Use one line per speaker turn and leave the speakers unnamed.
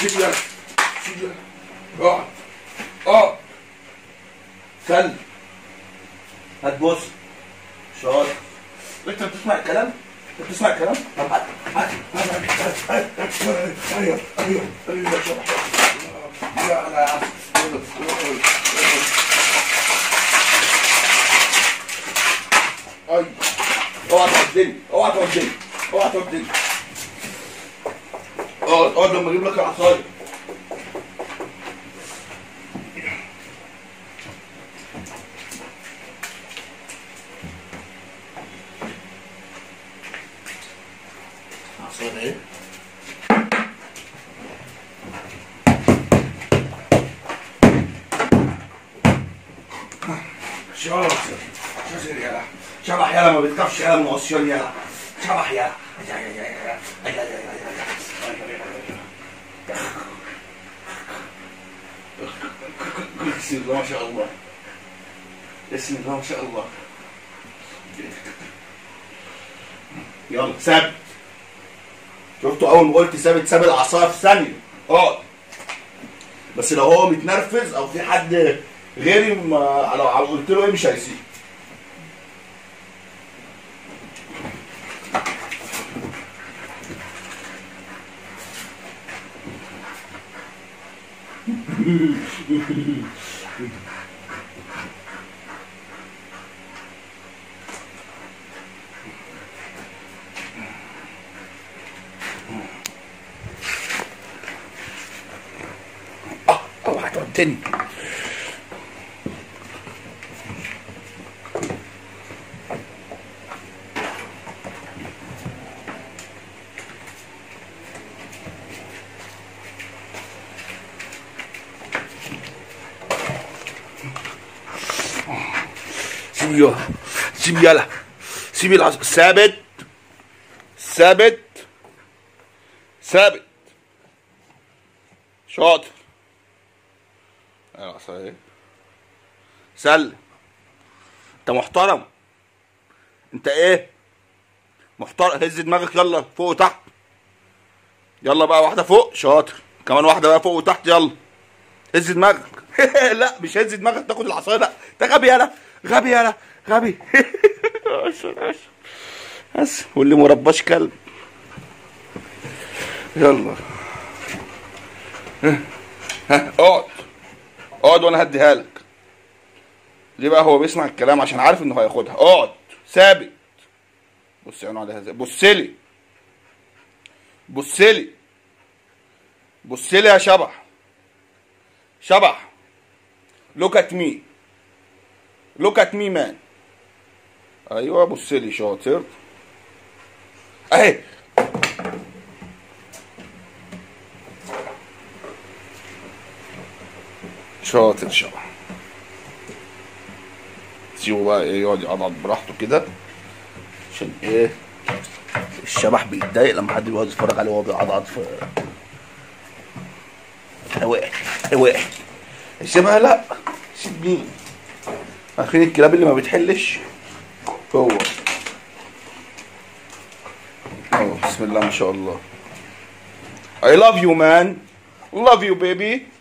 سيب يلا سيب يلا اقعد اقعد سلم هتبص شاطر انت بتسمع الكلام؟ انت بتسمع الكلام؟ طب هات هات هات هات هات ايوه ايوه ايوه يا شبح يلا يا عم اي اوعى تودني اوعى تودني اوعى تودني اقعد اقعد لما اجيب لك العصايه عصايه ايه؟ شاطر شاطر يلا شبح يلا ما بتخافش يلا من عصيان يلا شبح يلا بسم الله ما شاء الله بسم الله ما شاء الله يلا ثابت شفتوا اول ما قلت ثابت ساب العصايه في ثانيه اقعد بس لو هو متنرفز او في حد غيري ما لو قلت له ايه مش هيسيب اه اوعى تودني سيب يلا سيب يلا سيب العص ثابت ثابت ثابت شاطر ايوه صحيح سلم انت محترم انت ايه محترم هز دماغك يلا فوق وتحت يلا بقى واحده فوق شاطر كمان واحده بقى فوق وتحت يلا هز دماغك لا مش هز دماغك تاخد العصايه لا انت غبي يالا غبي يالا غبي عشر عشر بس واللي مرباش كلب يلا ها ها اقعد اقعد وانا هديها لك ليه بقى هو بيسمع الكلام عشان عارف انه هياخدها اقعد ثابت بص عينه عليها ازاي بص لي بص لي بص لي يا شبح شبح look at me look at me man ايوه بص لي شاطر اهي شاطر شبح سيبه بقى ايه يقعد يقعد براحته كده عشان ايه الشبح بيتضايق لما حد بيقعد يتفرج عليه وهو بيعضعض في هواء هواء الشبه لا سيب مين عارفين الكلاب اللي ما بتحلش هو أوه بسم الله ما شاء الله I love you man love you baby